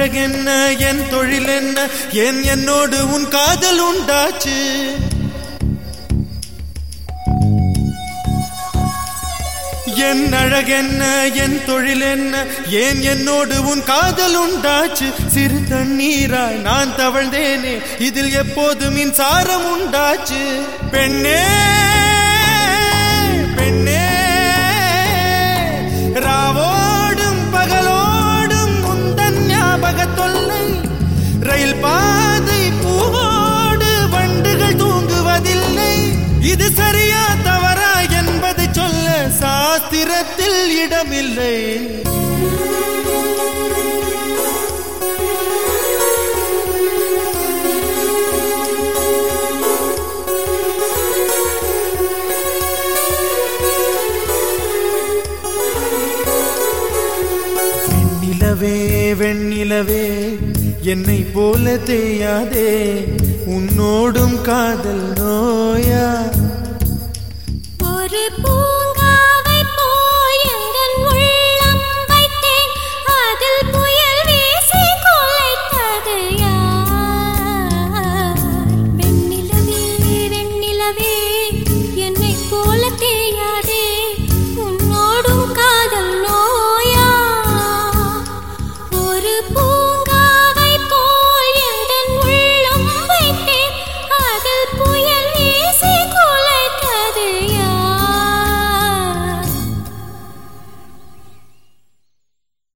அழகென்ன என் தொழில் என்ன ஏன் என்னோடு உன் காதல் உண்டாச்சு என் அழகென்ன என் தொழில் என்ன ஏன் என்னோடு உன் காதல் உண்டாச்சு சிறு தண்ணீராய் நான் தவழ்ந்தேனே இதில் எப்போது மின்சாரம் உண்டாச்சு பெண்ணே பெண்ணே ராவோடும் பகலோடும் முந்தன் ஞாபக தொல்லை ரயில் பாதை பூவோடு வண்டுகள் தூங்குவதில்லை இது சரியா தவறா என்பதை சொல்ல சாஸ்திரத்தில் இடமில்லை வெண்ணிலவே வெண்ணிலவே என்னை போல தேயாதே உன்னோடும் காதல் நோயா ஒரு பூங்காவை போல் எங்கள் உள்ளம் வைத்தேன் அதில் புயல் வீசி குலைத்தது யார் வெண்ணிலவே வெண்ணிலவே என்னை போல தேயாதே உன்னோடும் காதல் நோயா ஒரு பூ